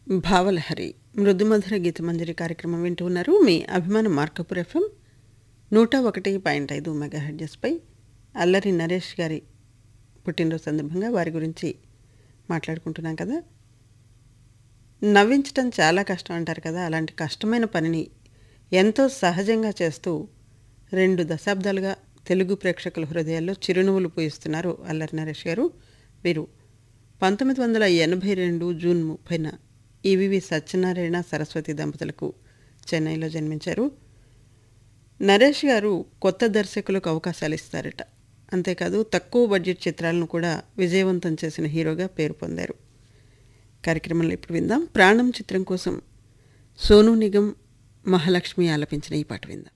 భావలహరి మృదుమధుర గీతమంజరి కార్యక్రమం వింటూ ఉన్నారు మీ అభిమాన మార్కపుర్ ఎఫ్ఎం నూట ఒకటి పాయింట్ ఐదు మెగాహెడ్జెస్పై అల్లరి నరేష్ గారి పుట్టినరోజు సందర్భంగా వారి గురించి మాట్లాడుకుంటున్నాం కదా నవ్వించడం చాలా కష్టం అంటారు కదా అలాంటి కష్టమైన పనిని ఎంతో సహజంగా చేస్తూ రెండు దశాబ్దాలుగా తెలుగు ప్రేక్షకుల హృదయాల్లో చిరునవ్వులు పూయిస్తున్నారు అల్లరి నరేష్ గారు వీరు పంతొమ్మిది వందల ఎనభై రెండు జూన్ ముప్పైన ఈవివి సత్యనారాయణ సరస్వతి దంపతులకు చెన్నైలో జన్మించారు నరేష్ గారు కొత్త దర్శకులకు అవకాశాలు ఇస్తారట అంతేకాదు తక్కువ బడ్జెట్ చిత్రాలను కూడా విజయవంతం చేసిన హీరోగా పేరు పొందారు కార్యక్రమంలో ఇప్పుడు విందాం ప్రాణం చిత్రం కోసం సోను నిగం మహాలక్ష్మి ఆలపించిన ఈ పాట విందాం